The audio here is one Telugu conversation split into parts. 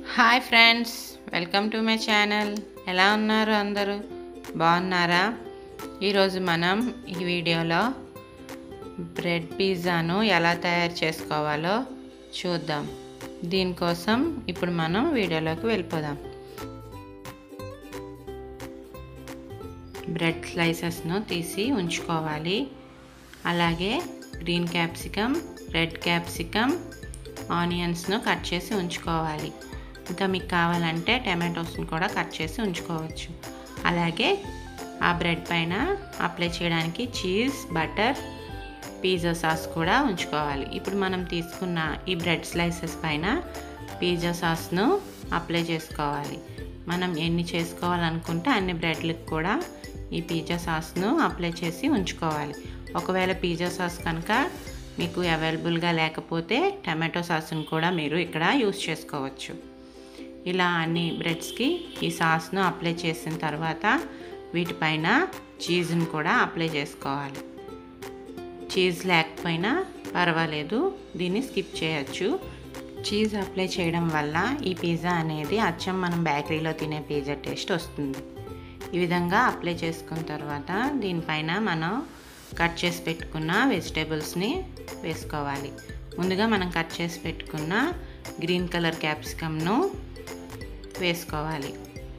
hi friends welcome to my channel ఎలా ఉన్నారు అందరూ బాగున్నారా ఈరోజు మనం ఈ వీడియోలో బ్రెడ్ పిజ్జాను ఎలా తయారు చేసుకోవాలో చూద్దాం దీనికోసం ఇప్పుడు మనం వీడియోలోకి వెళ్ళిపోదాం బ్రెడ్ స్లైసెస్ను తీసి ఉంచుకోవాలి అలాగే గ్రీన్ క్యాప్సికమ్ రెడ్ క్యాప్సికమ్ ఆనియన్స్ను కట్ చేసి ఉంచుకోవాలి ఇంకా మీకు కావాలంటే టమాటోస్ని కూడా కట్ చేసి ఉంచుకోవచ్చు అలాగే ఆ బ్రెడ్ పైన అప్లై చేయడానికి చీజ్ బటర్ పిజ్జా సాస్ కూడా ఉంచుకోవాలి ఇప్పుడు మనం తీసుకున్న ఈ బ్రెడ్ స్లైసెస్ పైన పిజ్జా సాస్ను అప్లై చేసుకోవాలి మనం ఎన్ని చేసుకోవాలనుకుంటే అన్ని బ్రెడ్లకు కూడా ఈ పిజ్జా సాస్ను అప్లై చేసి ఉంచుకోవాలి ఒకవేళ పిజ్జా సాస్ కనుక మీకు అవైలబుల్గా లేకపోతే టమాటో సాస్ను కూడా మీరు ఇక్కడ యూస్ చేసుకోవచ్చు ఇలా అన్ని బ్రెడ్స్కి ఈ సాస్ను అప్లై చేసిన తర్వాత వీటిపైన చీజ్ని కూడా అప్లై చేసుకోవాలి చీజ్ లేకపోయినా పర్వాలేదు దీన్ని స్కిప్ చేయొచ్చు చీజ్ అప్లై చేయడం వల్ల ఈ పిజ్జా అనేది అచ్చం మనం బేకరీలో తినే పిజ్జా టేస్ట్ వస్తుంది ఈ విధంగా అప్లై చేసుకున్న తర్వాత దీనిపైన మనం కట్ చేసి పెట్టుకున్న వెజిటేబుల్స్ని వేసుకోవాలి ముందుగా మనం కట్ చేసి పెట్టుకున్న గ్రీన్ కలర్ క్యాప్సికమ్ను వేసుకోవాలి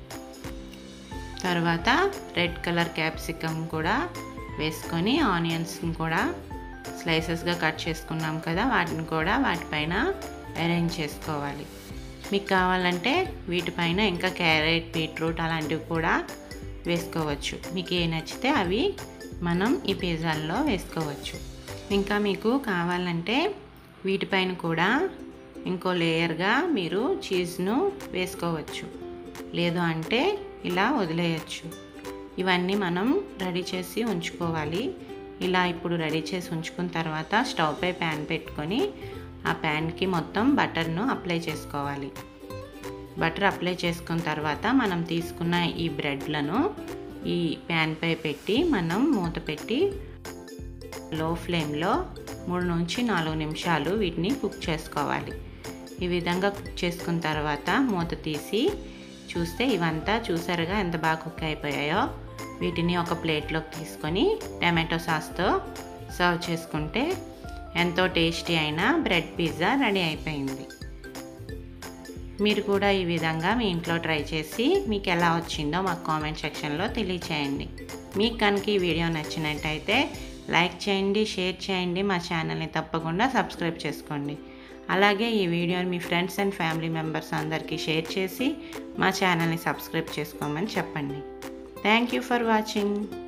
తర్వాత రెడ్ కలర్ క్యాప్సికమ్ కూడా వేసుకొని ఆనియన్స్ని కూడా స్లైసెస్గా కట్ చేసుకున్నాం కదా వాటిని కూడా వాటిపైన అరేంజ్ చేసుకోవాలి మీకు కావాలంటే వీటిపైన ఇంకా క్యారెట్ బీట్రూట్ అలాంటివి కూడా వేసుకోవచ్చు మీకు ఏ నచ్చితే అవి మనం ఈ పిజ్జాల్లో వేసుకోవచ్చు ఇంకా మీకు కావాలంటే వీటిపైన కూడా ఇంకో లేయర్గా మీరు చీజ్ను వేసుకోవచ్చు లేదు అంటే ఇలా వదిలేయచ్చు ఇవన్నీ మనం రెడీ చేసి ఉంచుకోవాలి ఇలా ఇప్పుడు రెడీ చేసి ఉంచుకున్న తర్వాత స్టవ్ పై ప్యాన్ పెట్టుకొని ఆ ప్యాన్కి మొత్తం బటర్ను అప్లై చేసుకోవాలి బటర్ అప్లై చేసుకున్న తర్వాత మనం తీసుకున్న ఈ బ్రెడ్లను ఈ ప్యాన్ పై పెట్టి మనం మూత పెట్టి లో ఫ్లేమ్లో మూడు నుంచి నాలుగు నిమిషాలు వీటిని కుక్ చేసుకోవాలి ఈ విధంగా కుక్ చేసుకున్న తర్వాత మూత తీసి చూస్తే ఇవంతా చూసారుగా ఎంత బాగా కుక్ అయిపోయాయో వీటిని ఒక ప్లేట్లోకి తీసుకొని టమాటో సాస్తో సర్వ్ చేసుకుంటే ఎంతో టేస్టీ అయిన బ్రెడ్ పిజ్జా రెడీ అయిపోయింది మీరు కూడా ఈ విధంగా మీ ఇంట్లో ట్రై చేసి మీకు ఎలా వచ్చిందో మాకు కామెంట్ సెక్షన్లో తెలియచేయండి మీకు కనుక ఈ వీడియో నచ్చినట్టయితే లైక్ చేయండి షేర్ చేయండి మా ఛానల్ని తప్పకుండా సబ్స్క్రైబ్ చేసుకోండి అలాగే ఈ వీడియోని మీ ఫ్రెండ్స్ అండ్ ఫ్యామిలీ మెంబర్స్ అందరికీ షేర్ చేసి మా ఛానల్ని సబ్స్క్రైబ్ చేసుకోమని చెప్పండి థ్యాంక్ యూ ఫర్ వాచింగ్